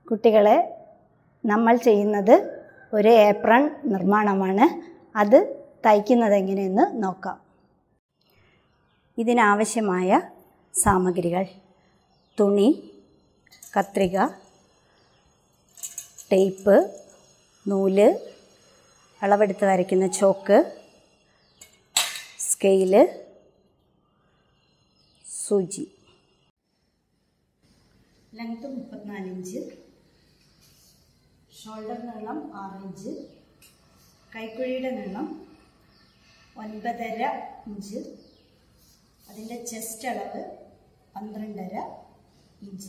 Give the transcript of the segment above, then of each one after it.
കുട്ടികളെ നമ്മൾ ചെയ്യുന്നത് ഒരു ഏപ്രൺ നിർമ്മാണമാണ് അത് തയ്ക്കുന്നത് എങ്ങനെയെന്ന് നോക്കാം ഇതിനാവശ്യമായ സാമഗ്രികൾ തുണി കത്രിക ടേപ്പ് നൂല് അളവെടുത്ത് വരയ്ക്കുന്ന ചോക്ക് സ്കെയില് സൂചി ലെങ്ത് മുപ്പത്തിനാല് ഇഞ്ച് ഷോൾഡർ നീളം ആറ് ഇഞ്ച് കൈക്കുഴിയുടെ നീളം ഒൻപതര ഇഞ്ച് അതിൻ്റെ ചെസ്റ്റ് അളവ് പന്ത്രണ്ടര ഇഞ്ച്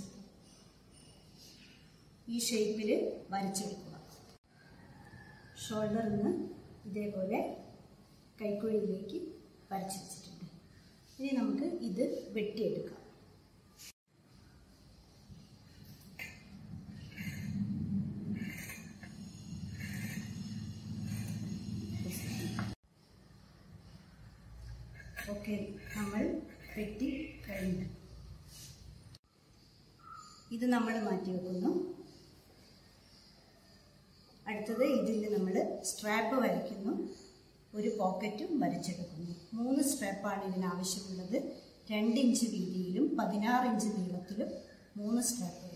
ഈ ഷേപ്പിൽ വരച്ചെടുക്കുക ഷോൾഡറിൽ നിന്ന് ഇതേപോലെ കൈക്കുഴിയിലേക്ക് വരച്ചു വെച്ചിട്ടുണ്ട് ഇനി നമുക്ക് ഇത് വെട്ടിയെടുക്കാം ഓക്കെ നമ്മൾ വെട്ടി കഴിഞ്ഞു ഇത് നമ്മൾ മാറ്റി വെക്കുന്നു അടുത്തത് ഇതിൽ നമ്മൾ സ്ട്രാപ്പ് വരയ്ക്കുന്നു ഒരു പോക്കറ്റും വരച്ചെടുക്കുന്നു മൂന്ന് സ്ട്രാപ്പാണ് ഇതിനാവശ്യമുള്ളത് രണ്ട് ഇഞ്ച് വീതിയിലും പതിനാറ് ഇഞ്ച് നീളത്തിലും മൂന്ന് സ്ട്രാപ്പുകൾ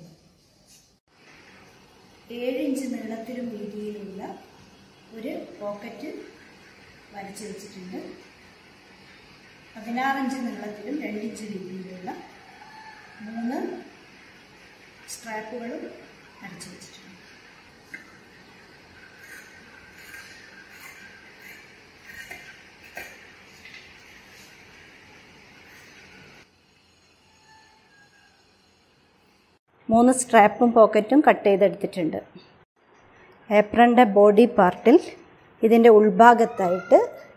ഏഴ് ഇഞ്ച് നീളത്തിലും വീതിയിലുള്ള ഒരു പോക്കറ്റ് വരച്ചു വെച്ചിട്ടുണ്ട് പതിനാറ് ഇഞ്ച് നീളത്തിലും രണ്ട് ഇഞ്ച് വീതിയിലുള്ള മൂന്ന് സ്ട്രാപ്പുകളും വരച്ചു വെച്ചിട്ടുണ്ട് മൂന്ന് സ്ട്രാപ്പും പോക്കറ്റും കട്ട് ചെയ്തെടുത്തിട്ടുണ്ട് ഏപ്രൻ്റെ ബോഡി പാർട്ടിൽ ഇതിൻ്റെ ഉൾഭാഗത്തായിട്ട്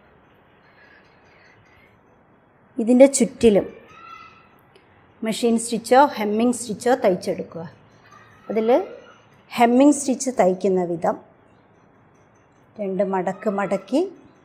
ഇതിൻ്റെ ചുറ്റിലും മെഷീൻ സ്റ്റിച്ചോ ഹെമ്മിങ് സ്റ്റിച്ചോ തയ്ച്ചെടുക്കുക അതിൽ ഹെമ്മിങ് സ്റ്റിച്ച് തയ്ക്കുന്ന വിധം രണ്ട് മടക്ക് മടക്കി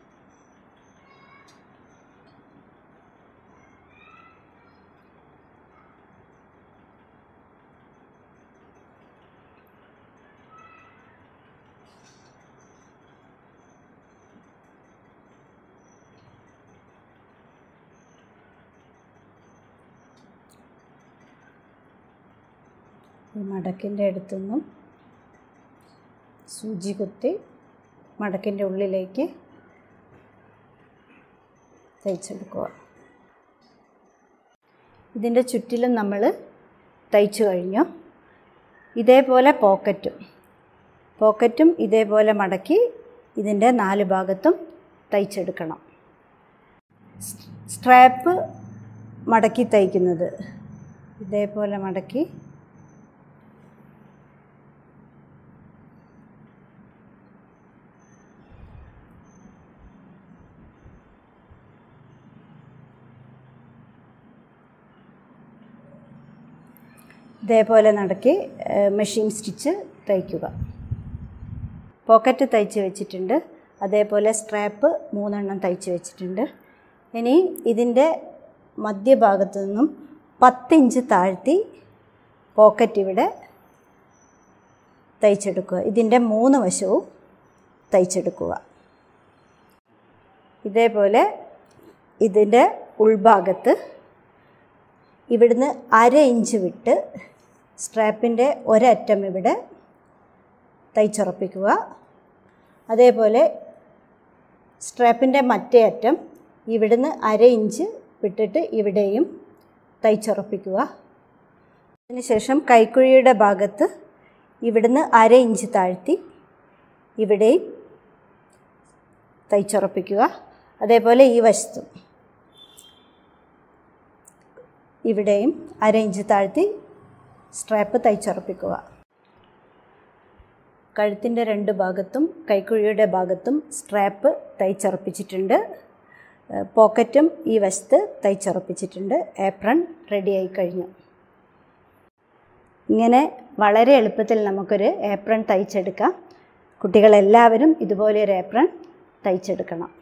ഈ മടക്കിൻ്റെ അടുത്തുനിന്നും സൂചി കുത്തി മടക്കിൻ്റെ ഉള്ളിലേക്ക് തയ്ച്ചെടുക്കുക ഇതിൻ്റെ ചുറ്റിലും നമ്മൾ തയ്ച്ചു കഴിഞ്ഞു ഇതേപോലെ പോക്കറ്റും പോക്കറ്റും ഇതേപോലെ മടക്കി ഇതിൻ്റെ നാല് ഭാഗത്തും തയ്ച്ചെടുക്കണം സ്ട്രാപ്പ് മടക്കി തയ്ക്കുന്നത് ഇതേപോലെ മടക്കി ഇതേപോലെ നടക്കി മെഷീൻ സ്റ്റിച്ച് തയ്ക്കുക പോക്കറ്റ് തയ്ച്ച് വെച്ചിട്ടുണ്ട് അതേപോലെ സ്ട്രാപ്പ് മൂന്നെണ്ണം തയ്ച്ച് വെച്ചിട്ടുണ്ട് ഇനി ഇതിൻ്റെ മധ്യഭാഗത്തു നിന്നും പത്തിഞ്ച് താഴ്ത്തി പോക്കറ്റ് ഇവിടെ തയ്ച്ചെടുക്കുക ഇതിൻ്റെ മൂന്ന് വശവും തയ്ച്ചെടുക്കുക ഇതേപോലെ ഇതിൻ്റെ ഉൾഭാഗത്ത് ഇവിടുന്ന് അര ഇഞ്ച് വിട്ട് സ്ട്രാപ്പിൻ്റെ ഒരറ്റം ഇവിടെ തയ്ച്ചുറപ്പിക്കുക അതേപോലെ സ്ട്രാപ്പിൻ്റെ മറ്റേ അറ്റം ഇവിടുന്ന് അര ഇഞ്ച് വിട്ടിട്ട് ഇവിടെയും തയ്ച്ചുറപ്പിക്കുക അതിനുശേഷം കൈക്കുഴിയുടെ ഭാഗത്ത് ഇവിടുന്ന് അര ഇഞ്ച് താഴ്ത്തി ഇവിടെയും തയ്ച്ചുറപ്പിക്കുക അതേപോലെ ഈ വശത്തും ഇവിടെയും അര ഇഞ്ച് താഴ്ത്തി സ്ട്രാപ്പ് തയ്ച്ചുറപ്പിക്കുക കഴുത്തിൻ്റെ രണ്ട് ഭാഗത്തും കൈക്കുഴിയുടെ ഭാഗത്തും സ്ട്രാപ്പ് തയ്ച്ചുറപ്പിച്ചിട്ടുണ്ട് പോക്കറ്റും ഈ വശത്ത് തയ്ച്ചുറപ്പിച്ചിട്ടുണ്ട് ഏപ്രൺ റെഡിയായി കഴിഞ്ഞു ഇങ്ങനെ വളരെ എളുപ്പത്തിൽ നമുക്കൊരു ഏപ്രൺ തയ്ച്ചെടുക്കാം കുട്ടികളെല്ലാവരും ഇതുപോലെ ഒരു ഏപ്രൺ തയ്ച്ചെടുക്കണം